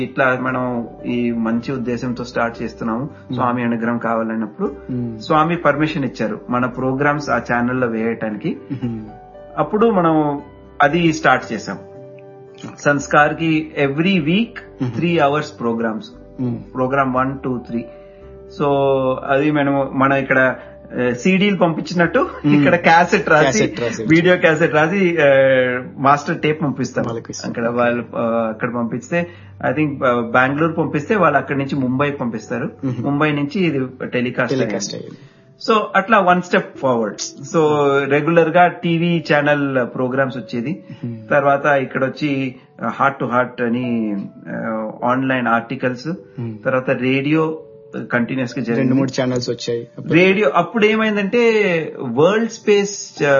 ఇట్లా మనం ఈ మంచి ఉద్దేశంతో స్టార్ట్ చేస్తున్నాము స్వామి అనుగ్రహం కావాలన్నప్పుడు స్వామి పర్మిషన్ ఇచ్చారు మన ప్రోగ్రామ్స్ ఆ ఛానల్లో వేయటానికి అప్పుడు మనం అది స్టార్ట్ చేసాం సంస్కార్ కి every week three hours programmes programme one two three so అది మనం మనం ఇక్కడ సీడీలు పంపించినట్టు ఇక్కడ క్యాసెట్ రాసి Cassette రాసి. వీడియో క్యాసెట్ రాసి మాస్టర్ టేప్ పంపిస్తాం వాళ్ళకి ఇస్తాం. అక్కడ వాళ్ళు ఆ, అక్కడ పంపిస్తే ఐ థింక్ బెంగళూరు పంపిస్తే వాళ్ళు అక్కడి నుంచి ముంబై పంపిస్తారు ముంబై నుంచి ఇది టెలికాస్ట్ టెలికాస్ట్ అయ్యింది సో అట్లా one step forward so regular గా టీవీ ఛానల్ ప్రోగ్రామ్స్ వచ్చేది తర్వాత ఇక్కడ వచ్చి హార్ట్ టు హార్ట్ అని ఆన్లైన్ ఆర్టికల్స్ తర్వాత రేడియో కంటిన్యూస్ గా రెండు జరిగింది మూడు ఛానల్స్ వచ్చాయి రేడియో అప్పుడు ఏమైందంటే వరల్డ్ స్పేస్